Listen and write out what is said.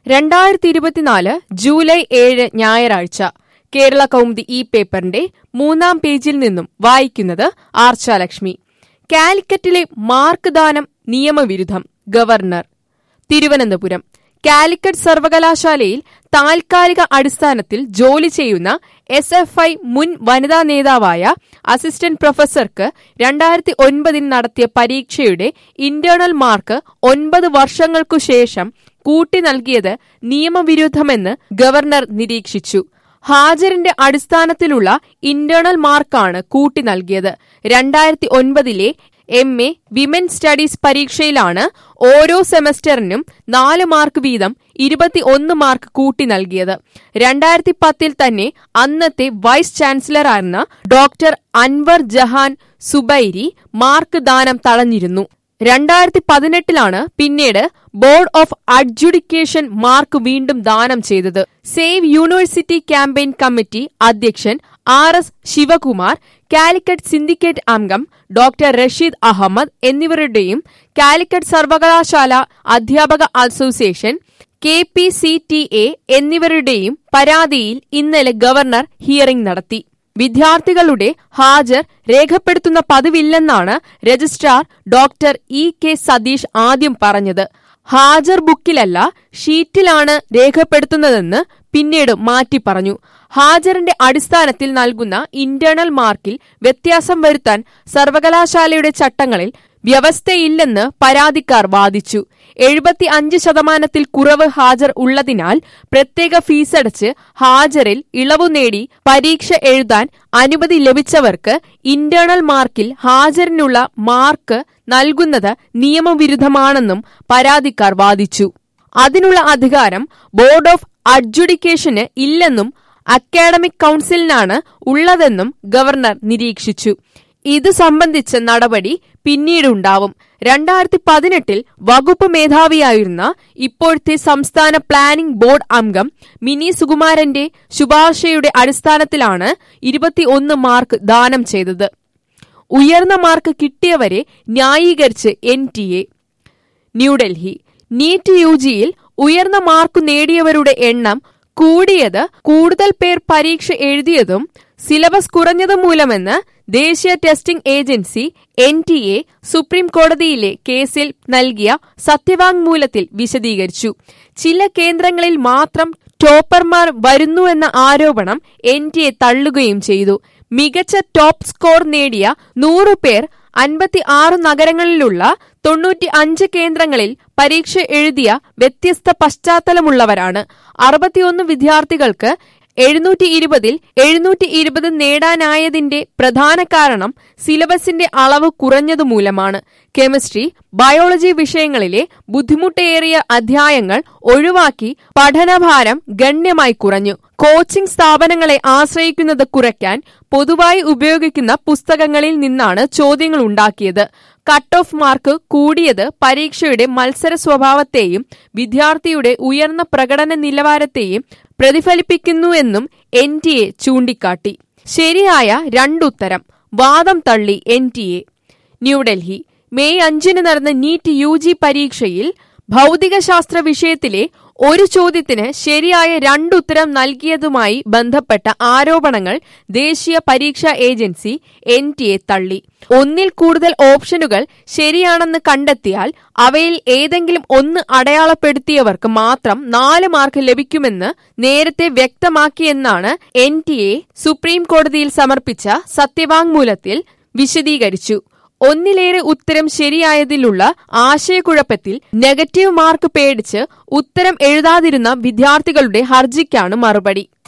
രണ്ടായിരത്തി ഇരുപത്തിനാല് ജൂലൈ ഏഴ് ഞായറാഴ്ച കേരള കൗമുദി ഈ പേപ്പറിന്റെ മൂന്നാം പേജിൽ നിന്നും വായിക്കുന്നത് ആർച്ചാലക്ഷ്മി കാലിക്കറ്റിലെ മാർക്ക് ദാനം നിയമവിരുദ്ധം ഗവർണർ തിരുവനന്തപുരം കാലിക്കറ്റ് സർവകലാശാലയിൽ താൽക്കാലിക അടിസ്ഥാനത്തിൽ ജോലി ചെയ്യുന്ന എസ് എഫ് ഐ മുൻ വനിതാ നേതാവായ അസിസ്റ്റന്റ് പ്രൊഫസർക്ക് രണ്ടായിരത്തി ഒൻപതിൽ നടത്തിയ പരീക്ഷയുടെ ഇന്റേണൽ മാർക്ക് ഒൻപത് വർഷങ്ങൾക്കു ശേഷം കൂട്ടി നൽകിയത് നിയമവിരുദ്ധമെന്ന് ഗവർണർ നിരീക്ഷിച്ചു ഹാജറിന്റെ അടിസ്ഥാനത്തിലുള്ള ഇന്റേണൽ മാർക്കാണ് കൂട്ടി നൽകിയത് രണ്ടായിരത്തി ഒൻപതിലെ എം എ വിമൻ സ്റ്റഡീസ് പരീക്ഷയിലാണ് ഓരോ സെമസ്റ്ററിനും നാല് മാർക്ക് വീതം ഇരുപത്തി ഒന്ന് മാർക്ക് കൂട്ടി നൽകിയത് രണ്ടായിരത്തി പത്തിൽ തന്നെ അന്നത്തെ വൈസ് ചാൻസലറായിരുന്ന ഡോക്ടർ അൻവർ ജഹാൻ സുബൈരി മാർക്ക് ദാനം തടഞ്ഞിരുന്നു രണ്ടായിരത്തി പതിനെട്ടിലാണ് പിന്നീട് ബോർഡ് ഓഫ് അഡ്ജുഡിക്കേഷൻ മാർക്ക് വീണ്ടും ദാനം ചെയ്തത് സേവ് യൂണിവേഴ്സിറ്റി ക്യാമ്പയിൻ കമ്മിറ്റി അധ്യക്ഷൻ R S Sivakumar Calicut syndicate അംഗം ഡോക്ടർ റഷീദ് അഹമ്മദ് എന്നിവരുടെയും കാലിക്കറ്റ് സർവകലാശാല അധ്യാപക association K P C T A എന്നിവരുടെയും പരാതിയിൽ ഇന്നലെ ഗവർണർ ഹിയറിംഗ് നടത്തി വിദ്യാർത്ഥികളുടെ ഹാജർ രേഖപ്പെടുത്തുന്ന പതിവില്ലെന്നാണ് registrar doctor E K Satheesh ആദ്യം പറഞ്ഞത് ഹാജർ ബുക്കിലല്ല ഷീറ്റിലാണ് രേഖപ്പെടുത്തുന്നതെന്ന് പിന്നീട് മാറ്റി പറഞ്ഞു ഹാജറിന്റെ അടിസ്ഥാനത്തിൽ നൽകുന്ന ഇന്റേണൽ മാർക്കിൽ വ്യത്യാസം വരുത്താൻ സർവകലാശാലയുടെ ചട്ടങ്ങളിൽ വ്യവസ്ഥയില്ലെന്ന് പരാതിക്കാർ വാദിച്ചു എഴുപത്തി അഞ്ച് ശതമാനത്തിൽ കുറവ് ഹാജർ ഉള്ളതിനാൽ പ്രത്യേക ഫീസടച്ച് ഹാജറിൽ ഇളവു നേടി പരീക്ഷ എഴുതാൻ അനുമതി ലഭിച്ചവർക്ക് ഇന്റേണൽ മാർക്കിൽ ഹാജറിനുള്ള മാർക്ക് നൽകുന്നത് നിയമവിരുദ്ധമാണെന്നും പരാതിക്കാർ വാദിച്ചു അതിനുള്ള അധികാരം ബോർഡ് ഓഫ് അഡ്ജുഡിക്കേഷന് ഇല്ലെന്നും അക്കാഡമിക് കൗൺസിലിനാണ് ഉള്ളതെന്നും ഗവർണർ നിരീക്ഷിച്ചു ഇത് സംബന്ധിച്ച നടപടി പിന്നീടുണ്ടാവും രണ്ടായിരത്തി പതിനെട്ടിൽ വകുപ്പ് മേധാവിയായിരുന്ന ഇപ്പോഴത്തെ സംസ്ഥാന പ്ലാനിംഗ് ബോർഡ് അംഗം മിനി സുകുമാരന്റെ ശുപാർശയുടെ അടിസ്ഥാനത്തിലാണ് ഇരുപത്തിയൊന്ന് മാർക്ക് ദാനം ചെയ്തത് ഉയർന്ന മാർക്ക് കിട്ടിയവരെ ന്യായീകരിച്ച് N T A New Delhi NEET U ജിയിൽ ഉയർന്ന മാർക്ക് നേടിയവരുടെ എണ്ണം കൂടിയത് കൂടുതൽ പേർ പരീക്ഷ എഴുതിയതും സിലബസ് കുറഞ്ഞതും മൂലമെന്ന് ദേശീയ testing agency N T A supreme കോടതിയിലെ കേസിൽ നൽകിയ സത്യവാങ്മൂലത്തിൽ വിശദീകരിച്ചു ചില കേന്ദ്രങ്ങളിൽ മാത്രം ടോപ്പർമാർ വരുന്നുവെന്ന ആരോപണം എൻ ടി എ തള്ളുകയും ചെയ്തു മികച്ച ടോപ്പ് സ്കോർ നേടിയ നൂറു പേർ അൻപത്തി ആറ് നഗരങ്ങളിലുള്ള തൊണ്ണൂറ്റി അഞ്ച് കേന്ദ്രങ്ങളിൽ പരീക്ഷ എഴുതിയ വ്യത്യസ്ത പശ്ചാത്തലമുള്ളവരാണ് അറുപത്തിയൊന്ന് വിദ്യാർത്ഥികൾക്ക് എഴുന്നൂറ്റി ഇരുപതിൽ എഴുന്നൂറ്റി ഇരുപത് നേടാനായതിന്റെ പ്രധാന കാരണം സിലബസിന്റെ അളവ് കുറഞ്ഞതുമൂലമാണ് കെമിസ്ട്രി ബയോളജി വിഷയങ്ങളിലെ ബുദ്ധിമുട്ടേറിയ അധ്യായങ്ങൾ ഒഴിവാക്കി പഠനഭാരം ഗണ്യമായി കുറഞ്ഞു കോച്ചിംഗ് സ്ഥാപനങ്ങളെ ആശ്രയിക്കുന്നത് കുറയ്ക്കാൻ പൊതുവായി ഉപയോഗിക്കുന്ന പുസ്തകങ്ങളിൽ നിന്നാണ് ചോദ്യങ്ങൾ ഉണ്ടാക്കിയത് കട്ട് ഓഫ് മാർക്ക് കൂടിയത് പരീക്ഷയുടെ മത്സര സ്വഭാവത്തെയും വിദ്യാർത്ഥിയുടെ ഉയർന്ന പ്രകടന നിലവാരത്തെയും പ്രതിഫലിപ്പിക്കുന്നുവെന്നും എൻ ടി എ ചൂണ്ടിക്കാട്ടി ശരിയായ രണ്ടുത്തരം വാദം തള്ളി N T A New Delhi May അഞ്ചിന് നടന്ന നീറ്റ് യു ജി പരീക്ഷയിൽ ഭൗതികശാസ്ത്ര വിഷയത്തിലെ ഒരു ചോദ്യത്തിന് ശരിയായ രണ്ടുത്തരം നൽകിയതുമായി ബന്ധപ്പെട്ട ആരോപണങ്ങൾ ദേശീയ പരീക്ഷാ ഏജൻസി എൻ ടി എ തള്ളി ഒന്നിൽ കൂടുതൽ ഓപ്ഷനുകൾ ശരിയാണെന്ന് കണ്ടെത്തിയാൽ അവയിൽ ഏതെങ്കിലും ഒന്ന് അടയാളപ്പെടുത്തിയവർക്ക് മാത്രം നാല് മാർക്ക് ലഭിക്കുമെന്ന് നേരത്തെ വ്യക്തമാക്കിയെന്നാണ് എൻ ടി എ സുപ്രീം കോടതിയിൽ സമർപ്പിച്ച സത്യവാങ്മൂലത്തിൽ വിശദീകരിച്ചു ഒന്നിലേറെ ഉത്തരം ശരിയായതിലുള്ള ആശയക്കുഴപ്പത്തിൽ നെഗറ്റീവ് മാർക്ക് പേടിച്ച് ഉത്തരം എഴുതാതിരുന്ന വിദ്യാർത്ഥികളുടെ ഹർജിക്കാണ് മറുപടി